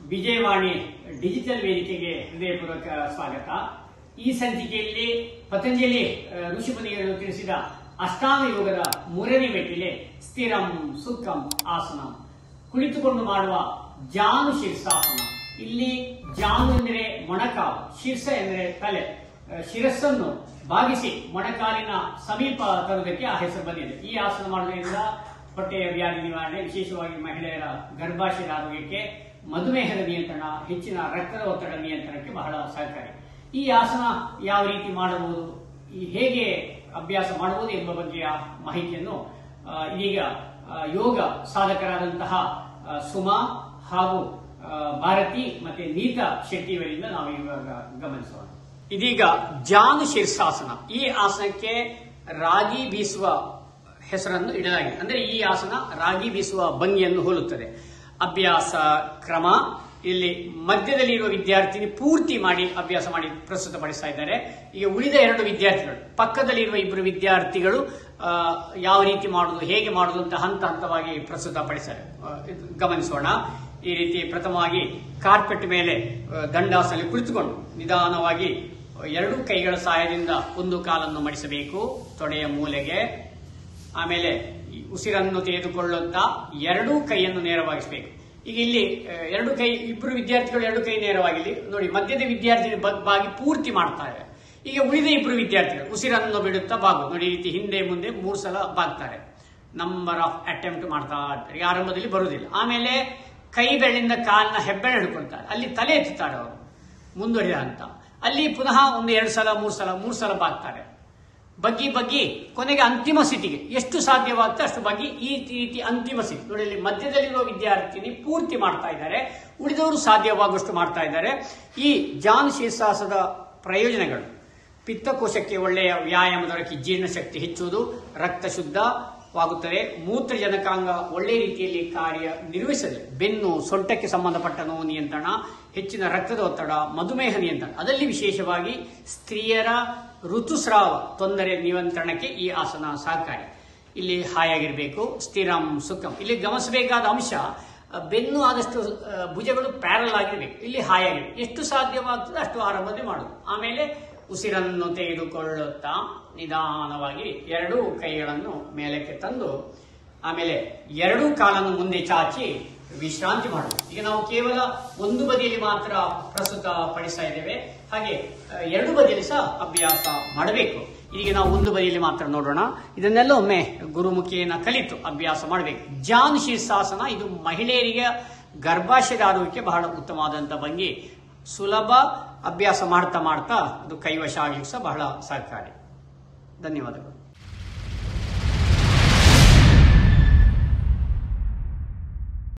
Vijayavani digital ವೇದಿಕೆಗೆ ಹೃದಯಪೂರ್ವಕ ಸ್ವಾಗತ ಈ ಸಂಚಿಕೆಯಲ್ಲಿ ಪತಂಜಲಿ ಆ, ಋಷಿಮುನಿಗಳು ತಿಳಿಸಿದ ಅಷ್ಟಾಂಗ ಯೋಗದ ಮೂರನೇ ಮೆಟ್ಟಿಲೆ ಸ್ಥಿರಂ ಸುಖಂ ಆಸನ ಕುಳಿತುಕೊಂಡು ಮಾಡುವ ಜಾನು ಶೀರ್ಷಾಸನ ಇಲ್ಲಿ ಜಾನು ಎಂದರೆ ಮೊಣಕಾಲು ಶೀರ್ಷ ಎಂದರೆ ತಲೆ ಆ, ಶಿರಸ್ಸನ್ನು ಬಾಗಿಸಿ ಮೊಣಕಾಲಿನ ಸಮೀಪ ತರುವುದಕ್ಕೆ ಆ ಹೆಸರು ಬಂದಿದೆ ಈ ಆಸನ ಮಾಡುವುದರಿಂದ ಹೊಟ್ಟೆಯ ವ್ಯಾಧಿ ನಿವಾರಣೆ ವಿಶೇಷವಾಗಿ ಮಹಿಳೆಯರ ಗರ್ಭಾಶಯದ ಆರೋಗ್ಯಕ್ಕೆ ಮಧುಮೇಹದ ನಿಯಂತ್ರಣ ಹೆಚ್ಚಿನ ರಕ್ತದ ಒತ್ತಡ ನಿಯಂತ್ರಣಕ್ಕೆ ಬಹಳ ಸಹಕಾರಿ ಈ ಆಸನ ಯಾವ ರೀತಿ ಮಾಡಬಹುದು ಈ ಹೇಗೆ ಅಭ್ಯಾಸ ಮಾಡಬಹುದು ಎಂಬ ಬಗ್ಗೆಯ ಮಾಹಿತಿಯನ್ನು ಆ, ಇದೀಗ ಆ, ಯೋಗ ಸಾಧಕರಾದಂತಹ ಆ, ಸುಮಾ ಹಾಗೂ ಆ, ಭಾರತಿ ಮತ್ತೆ ನೀತಾ ಶೆಟ್ಟಿ ಅವರಿಂದ ನಾವು ಇವಾಗ ಗಮನಿಸೋಣ ಇದೀಗ ಜಾನು ಶೀರ್ಷಾಸನ ಈ ಆಸನಕ್ಕೆ ರಾಗಿ ಬೀಸುವ ಹೆಸರನ್ನು ಇಡಲಾಗಿದೆ ಅಂದ್ರೆ ಈ ಆಸನ ರಾಗಿ ಬೀಸುವ ಭಂಗಿಯನ್ನು ಹೋಲುತ್ತದೆ ಅಭ್ಯಾಸ ಕ್ರಮ ಇಲ್ಲಿ ಮಧ್ಯದಲ್ಲಿ ಇರುವ ವಿದ್ಯಾರ್ಥಿನಿ ಪೂರ್ತಿ ಮಾಡಿ ಅಭ್ಯಾಸ ಮಾಡಿ ಪ್ರಸ್ತುತಪಡಿಸ್ತಾ ಇದ್ದಾರೆ ಈಗ ಉಳಿದ ಎರಡು ವಿದ್ಯಾರ್ಥಿಗಳು ಪಕ್ಕದಲ್ಲಿ ಇರುವ ಇಬ್ಬರು ವಿದ್ಯಾರ್ಥಿಗಳು ಆ, ಯಾವ ರೀತಿ ಮಾಡುದು ಹೇಗೆ ಮಾಡುದು ಅಂತ ಹಂತ ಹಂತವಾಗಿ ಪ್ರಸ್ತುತಪಡಿಸ್ತಾರೆ ಆ, ಇದು ಗಮನಿಸೋಣ ಈ ರೀತಿ ಪ್ರಥಮವಾಗಿ ಕಾರ್ಪೆಟ್ ಮೇಲೆ ಆ, ದಂಡಾಸನಲ್ಲಿ ಕುಳಿತುಕೊಂಡು ನಿಧಾನವಾಗಿ ಎರಡು ಕೈಗಳ ಸಹಾಯದಿಂದ ಒಂದು ಕಾಲನ್ನು ಮಡಿಸಬೇಕು ತೊಡೆಯ ಮೂಲೆಗೆ ಆಮೇಲೆ ಈ ಉಸಿರನ್ನು ತೆಗೆದುಕೊಳ್ಳುತ್ತಾ ಎರಡೂ ಕೈಯನ್ನು ನೇರವಾಗಿಸಬೇಕು ಈಗ ಇಲ್ಲಿ ಆ, ಎರಡು ಕೈ ಇಬ್ಬರು ವಿದ್ಯಾರ್ಥಿಗಳು ಎರಡು ಕೈ ನೇರವಾಗಿಲ್ಲಿ ನೋಡಿ ಮಧ್ಯದ ವಿದ್ಯಾರ್ಥಿ ಬಗ್- ಬಾಗಿ ಪೂರ್ತಿ ಮಾಡ್ತಾರೆ ಈಗ ಉಳಿದ ಇಬ್ಬರು ವಿದ್ಯಾರ್ಥಿಗಳು ಉಸಿರನ್ನು ಬಿಡುತ್ತಾ ಬಾಗು ನೋಡಿ ಈ ರೀತಿ ಹಿಂದೆ ಮುಂದೆ ಮೂರು ಸಲ ಬಾಗ್ತಾರೆ ನಂಬರ್ ಆಫ್ ಅಟೆಂಪ್ಟ್ ಮಾಡ್ತಾ ಇರ್ತಾರೆ ಈಗ ಆರಂಭದಲ್ಲಿ ಬರುವುದಿಲ್ಲ ಆಮೇಲೆ ಕೈ ಬೆರಳಿಂದ ಕಾಲಿನ ಹೆಬ್ಬೆರಳು ಹಿಡ್ಕೊಳ್ತಾರೆ ಅಲ್ಲಿ ತಲೆ ಎತ್ತುತ್ತಾರೆ ಅವರು ಮುಂದುವರಿದ ಅಂತ ಅಲ್ಲಿ ಪುನಃ ಒಂದು ಎರಡು ಸಲ ಮೂರು ಸಲ ಮೂರು ಸಲ ಬಾಗ್ತಾರೆ ಬಗ್ಗಿ ಬಗ್ಗಿ ಕೊನೆಗೆ ಅಂತಿಮ ಸ್ಥಿತಿಗೆ ಎಷ್ಟು ಸಾಧ್ಯವಾಗುತ್ತೆ ಅಷ್ಟು ಬಗ್ಗಿ ಈ ರೀತಿ ಅಂತಿಮ ಸ್ಥಿತಿ ನೋಡಿ ಇಲ್ಲಿ ಮಧ್ಯದಲ್ಲಿರುವ ವಿದ್ಯಾರ್ಥಿನಿ ಪೂರ್ತಿ ಮಾಡ್ತಾ ಇದ್ದಾರೆ ಉಳಿದವರು ಸಾಧ್ಯವಾಗುವಷ್ಟು ಮಾಡ್ತಾ ಇದ್ದಾರೆ ಈ ಜಾನ್ ಶೀರ್ಷಾಸದ ಪ್ರಯೋಜನಗಳು ಪಿತ್ತಕೋಶಕ್ಕೆ ಒಳ್ಳೆಯ ವ್ಯಾಯಾಮ ದೊರಕಿ ಜೀರ್ಣಶಕ್ತಿ ಹೆಚ್ಚುವುದು ರಕ್ತ ಶುದ್ಧವಾಗುತ್ತದೆ ಮೂತ್ರಜನಕಾಂಗ ಒಳ್ಳೆಯ ರೀತಿಯಲ್ಲಿ ಕಾರ್ಯ ನಿರ್ವಹಿಸದೆ ಬೆನ್ನು ಸೊಂಟಕ್ಕೆ ಸಂಬಂಧಪಟ್ಟ ನೋವು ನಿಯಂತ್ರಣ ಹೆಚ್ಚಿನ ರಕ್ತದ ಒತ್ತಡ ಮಧುಮೇಹ ನಿಯಂತ್ರಣ ಅದರಲ್ಲಿ ವಿಶೇಷವಾಗಿ ಸ್ತ್ರೀಯರ ಋತುಸ್ರಾವ ತೊಂದರೆ ನಿಯಂತ್ರಣಕ್ಕೆ ಈ ಆಸನ ಸಹಕಾರಿ ಇಲ್ಲಿ ಹಾಯಾಗಿರಬೇಕು ಸ್ಥಿರಂ ಸುಖಂ ಇಲ್ಲಿ ಗಮನಿಸಬೇಕಾದ ಅಂಶ ಆ, ಬೆನ್ನು ಆದಷ್ಟು ಆ, ಭುಜಗಳು ಪ್ಯಾರಲ್ ಆಗಿರ್ಬೇಕು ಇಲ್ಲಿ ಹಾಯಾಗಿರ್ಬೇಕು ಎಷ್ಟು ಸಾಧ್ಯವಾಗ್ತದೆ ಅಷ್ಟು ಆರಂಭದಲ್ಲಿ ಮಾಡುದು ಆಮೇಲೆ ಉಸಿರನ್ನು ತೆಗೆದುಕೊಳ್ಳುತ್ತಾ ನಿಧಾನವಾಗಿ ಎರಡೂ ಕೈಗಳನ್ನು ಮೇಲಕ್ಕೆ ತಂದು ಆಮೇಲೆ ಎರಡೂ ಕಾಲನ್ನು ಮುಂದೆ ಚಾಚಿ ವಿಶ್ರಾಂತಿ ಮಾಡುದು ಈಗ ನಾವು ಕೇವಲ ಒಂದು ಬದಿಯಲ್ಲಿ ಮಾತ್ರ ಪ್ರಸ್ತುತ ಪಡಿಸ್ತಾ ಇದ್ದೇವೆ ಹಾಗೆ ಆ, ಎರಡು ಬದಿಯಲ್ಲಿ ಸಹ ಅಭ್ಯಾಸ ಮಾಡಬೇಕು ಈಗ ನಾವು ಒಂದು ಬದಿಯಲ್ಲಿ ಮಾತ್ರ ನೋಡೋಣ ಇದನ್ನೆಲ್ಲ ಒಮ್ಮೆ ಗುರುಮುಖಿಯನ್ನ ಕಲಿತು ಅಭ್ಯಾಸ ಮಾಡಬೇಕು ಜಾನ್ ಶೀರ್ಷಾಸನ ಇದು ಮಹಿಳೆಯರಿಗೆ ಗರ್ಭಾಶಯದ ಆರೋಗ್ಯಕ್ಕೆ ಬಹಳ ಉತ್ತಮವಾದಂತ ಭಂಗಿ ಸುಲಭ ಅಭ್ಯಾಸ ಮಾಡ್ತಾ ಮಾಡ್ತಾ ಅದು ಕೈವಶ ಆಗ್ಲಿಕ್ಕೆ ಸಹ ಬಹಳ ಸಹಕಾರಿ ಧನ್ಯವಾದಗಳು